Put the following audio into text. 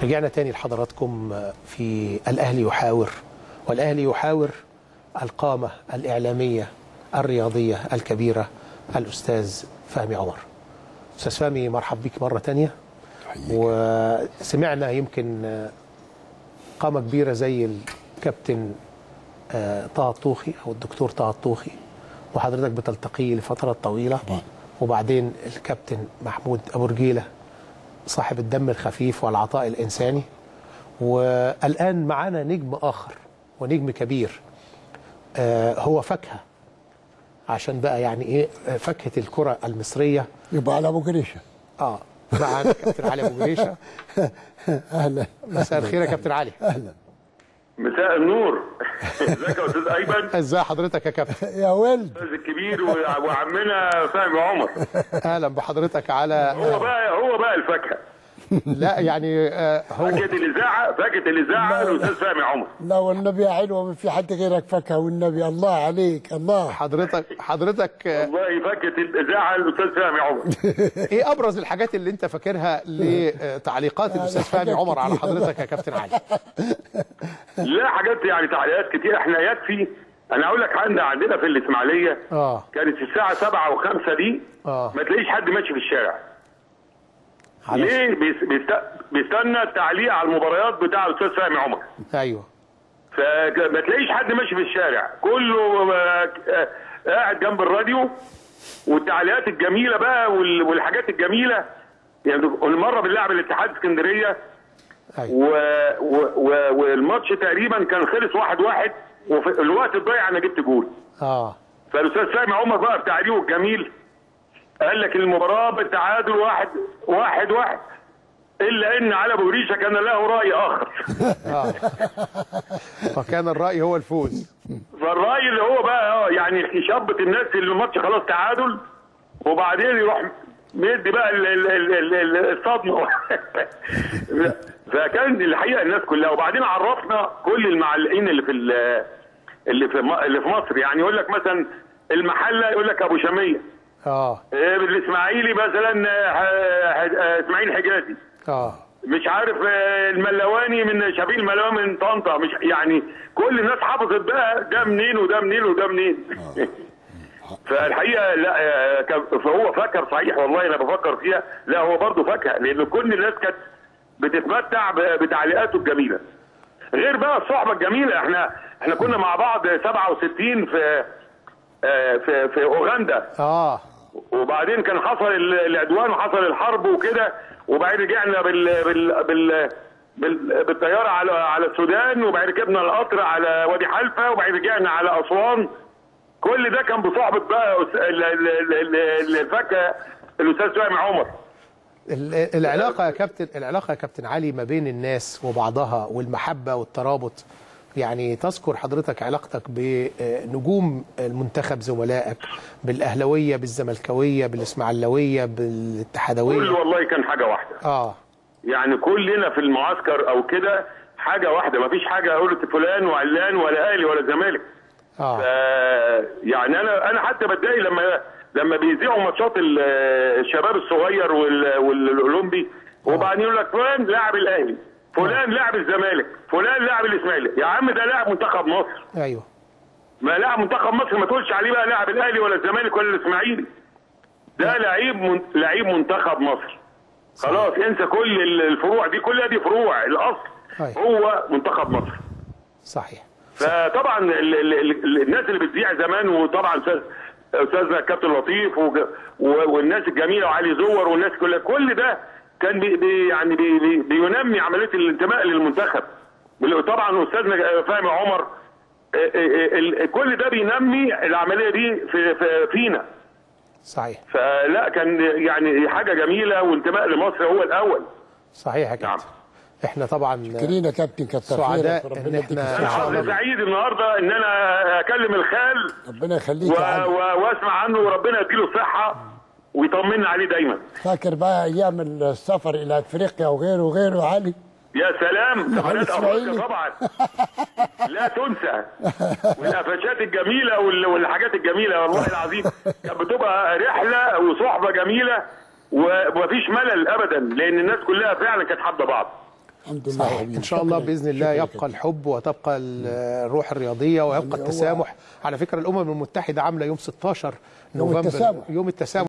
رجعنا تاني لحضراتكم في الأهلي يحاور والأهلي يحاور القامة الإعلامية الرياضية الكبيرة الأستاذ فهمي عمر أستاذ فهمي مرحب بك مرة تانية وسمعنا يمكن قامة كبيرة زي الكابتن طه الطوخي أو الدكتور طه الطوخي وحضرتك بتلتقيه لفترات طويلة وبعدين الكابتن محمود أبو رجيلة صاحب الدم الخفيف والعطاء الإنساني والآن معنا نجم آخر ونجم كبير آه هو فاكهة عشان بقى يعني إيه فاكهة الكرة المصرية يبقى على ابو جريشه آه معنا كابتن علي أبو جريشة اهلا مساء الخير يا كابتن علي اهلا مساء النور ازيك يا استاذ ايمن ازي حضرتك يا كابتن يا ولد الاستاذ الكبير وع- وعمنا فهمي عمر اهلا بحضرتك على هو بقى هو بقى الفاكهه لا يعني آه هو فاكهه الاذاعه فاكهه الاذاعه لا. الاستاذ فهمي عمر لا والنبي يا حلوه ما في حد غيرك فاكهه والنبي الله عليك الله حضرتك حضرتك آه والله فاكهه الاذاعه الاستاذ فهمي عمر ايه ابرز الحاجات اللي انت فاكرها لتعليقات الاستاذ فهمي حاجات عمر على كتير. حضرتك يا كابتن علي لا حاجات يعني تعليقات كتير احنا يكفي انا اقول لك عندنا عندنا في الاسماعيليه اه كانت الساعه 7 و5 دي آه. ما تلاقيش حد ماشي في الشارع على ليه بيس- بيست- بيستنى التعليق على المباريات بتاع الاستاذ فهمي عمر ايوه فما تلاقيش حد ماشي في الشارع كله آه، آه، قاعد جنب الراديو والتعليقات الجميله بقى وال- والحاجات الجميله يعني المره بنلعب الاتحاد اسكندريه ايوه و... و... و... والماتش تقريبا كان خلص واحد واحد وفي الوقت الضايع انا جبت جول اه فالاستاذ سامي عمر بقى بتعليقه الجميل قال لك المباراه بالتعادل واحد واحد واحد الا ان علي ابو ريشه كان له راي اخر اه فكان الراي هو الفوز فالراي اللي هو بقى اه يعني يشبط الناس اللي الماتش خلاص تعادل وبعدين يروح مدي بقى ال- ال- ال- ال- الصدمه فكان الحقيقه الناس كلها وبعدين عرفنا كل المعلقين اللي في ال- اللي في م- اللي في مصر يعني يقول لك مثلا المحله يقول لك ابو شاميه اه إيه الاسماعيلي مثلا آه، ح- ح- اسماعيل حجازي اه مش عارف آه، الملواني من شبيل الملواني من طنطا مش يعني كل الناس حافظت بقى ده منين وده منين وده منين فالحقيقه لا آه، كان- فهو فكر صحيح والله انا بفكر فيها لا هو برضه فاكهه لان كل الناس كانت بتتمتع ب- بتعليقاته الجميله غير بقى الصحبه الجميله احنا احنا كنا مع بعض 67 في آه، في في اوغندا اه وبعدين كان حصل ال- العدوان وحصل الحرب وكده وبعدين رجعنا بال بال بال بال بالطياره على على السودان وبعدين ركبنا القطر على وادي حلفا وبعدين رجعنا على اسوان كل ده كان بصحبه بقى أس- ال- ال- ال- ال- الفاكهه الاستاذ فهمي عمر ال- العلاقه يا كابتن العلاقه يا كابتن علي ما بين الناس وبعضها والمحبه والترابط يعني تذكر حضرتك علاقتك بنجوم المنتخب زملائك بالاهلاويه بالزملكاويه بالاسماعيلاويه كل بالاتحادويه والله كان حاجه واحده اه يعني كلنا في المعسكر او كده حاجه واحده ما فيش حاجه اقول فلان وعلان ولا اهلي ولا زمالك اه آه، يعني انا انا حتى بتضايق لما لما بيذيعوا ماتشات ال- الشباب الصغير وال- والاولمبي وبعدين يقول لك فلان لاعب الاهلي فلان لاعب الزمالك فلان لاعب الاسماعيلي يا عم ده لاعب منتخب مصر ايوه ما لاعب منتخب مصر ما تقولش عليه بقى لاعب الاهلي ولا الزمالك ولا الاسماعيلي ده لعيب من... لعيب منتخب مصر خلاص انسى كل ال- الفروع دي كلها دي فروع الاصل أيوة. هو منتخب مصر صحيح فطبعا ال ال ال الناس اللي بتذيع زمان وطبعا استاذ استاذنا الكابتن لطيف وج- و- والناس الجميله وعلي زور والناس كلها كل ده كان بي بي يعني بي بي بينمي عمليه الانتماء للمنتخب طبعا استاذنا فهمي عمر اه، اه، ال- كل ده بينمي العمليه دي في في فينا صحيح فلا كان يعني حاجه جميله وانتماء لمصر هو الاول صحيح يا نعم. كابتن احنا طبعا كرينا كابتن كتر سعداء خيرك إن ربنا يديك إحنا- انا إن شاء الصحة. الله. حظي سعيد النهارده ان انا اكلم الخال ربنا يخليك و... يا علي و... واسمع عنه وربنا يديله الصحه ويطمنا عليه دايما فاكر بقى ايام السفر الى افريقيا وغيره وغيره يا علي يا سلام سفرات إسماعيلي. افريقيا طبعا لا تنسى والقفشات الجميله وال- والحاجات الجميله والله العظيم كانت بتبقى رحله وصحبه جميله ومفيش ملل ابدا لان الناس كلها فعلا كانت حابه بعض الحمد لله صحيح حبيبي. ان شاء الله شكراً. باذن الله شكراً يبقى كتير. الحب وتبقى ال- الروح الرياضيه ويبقى هو- التسامح على فكره الامم المتحده عامله يوم 16 يوم نوفمبر التسامح. يوم التسامح